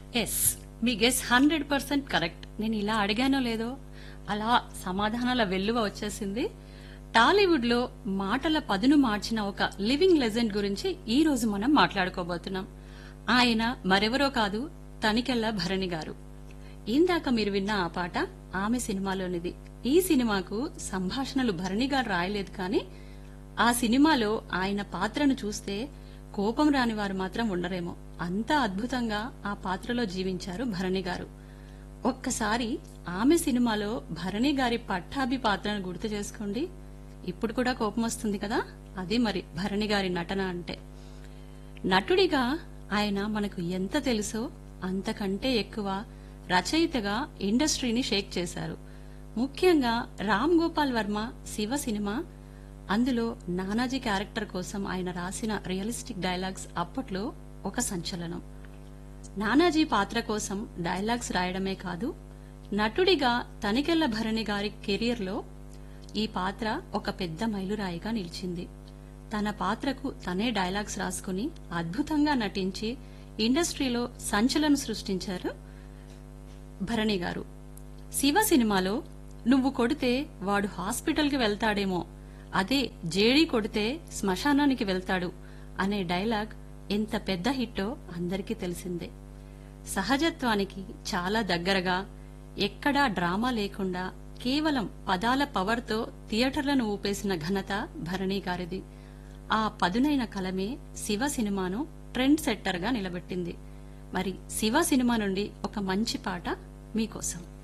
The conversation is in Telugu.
ఎస్ మీ గెస్ హండ్రెడ్ పర్సెంట్ కరెక్ట్ నేను ఇలా అడిగానో లేదో అలా సమాధానాల వెల్లువ వచ్చేసింది టాలీవుడ్ లో మాటల పదును మార్చిన ఒక లివింగ్ లెజెండ్ గురించి ఈ రోజు మనం మాట్లాడుకోబోతున్నాం ఆయన మరెవరో కాదు తనికెళ్ల భరణి గారు ఇందాక మీరు విన్న ఆ పాట ఆమె సినిమాలోనిది ఈ సినిమాకు సంభాషణలు భరణి గారు రాయలేదు కానీ ఆ సినిమాలో ఆయన పాత్రను చూస్తే కోపం రాని వారు మాత్రం ఉండరేమో అంత అద్భుతంగా ఆ పాత్రలో జీవించారు భరణి గారు ఒక్కసారి ఆమె సినిమాలో భరణి గారి పట్టాభి పాత్రను గుర్తు చేసుకోండి ఇప్పుడు కూడా కోపం వస్తుంది కదా అది మరి భరణి గారి నటన అంటే నటుడిగా ఆయన మనకు ఎంత తెలుసో అంతకంటే ఎక్కువ రచయితగా ఇండస్ట్రీని షేక్ చేశారు ముఖ్యంగా రామ్ గోపాల్ వర్మ శివ సినిమా అందులో నానాజీ క్యారెక్టర్ కోసం ఆయన రాసిన రియలిస్టిక్ డైలాగ్స్ అప్పట్లో ఒక సంచలనం నానాజీ పాత్ర కోసం డైలాగ్స్ రాయడమే కాదు నటుడిగా తనికెళ్ల భరణి గారి కెరియర్లో ఈ పాత్ర ఒక పెద్ద మైలురాయిగా నిలిచింది తన పాత్రకు తనే డైలాగ్స్ రాసుకుని అద్భుతంగా నటించి ఇండస్ట్రీలో సంచలనం సృష్టించారు భరణి గారు శివ సినిమాలో నువ్వు కొడితే వాడు హాస్పిటల్కి వెళ్తాడేమో అదే జేడీ కొడితే శ్మశానానికి వెళ్తాడు అనే డైలాగ్ ఎంత పెద్ద హిట్టో అందరికీ తెలిసిందే సహజత్వానికి చాలా దగ్గరగా ఎక్కడా డ్రామా లేకుండా కేవలం పదాల పవర్తో థియేటర్లను ఊపేసిన ఘనత భరణి గారిది ఆ పదునైన కలమే శివ సినిమాను ట్రెండ్ సెట్టర్గా నిలబెట్టింది మరి శివ సినిమా నుండి ఒక మంచి పాట మీకోసం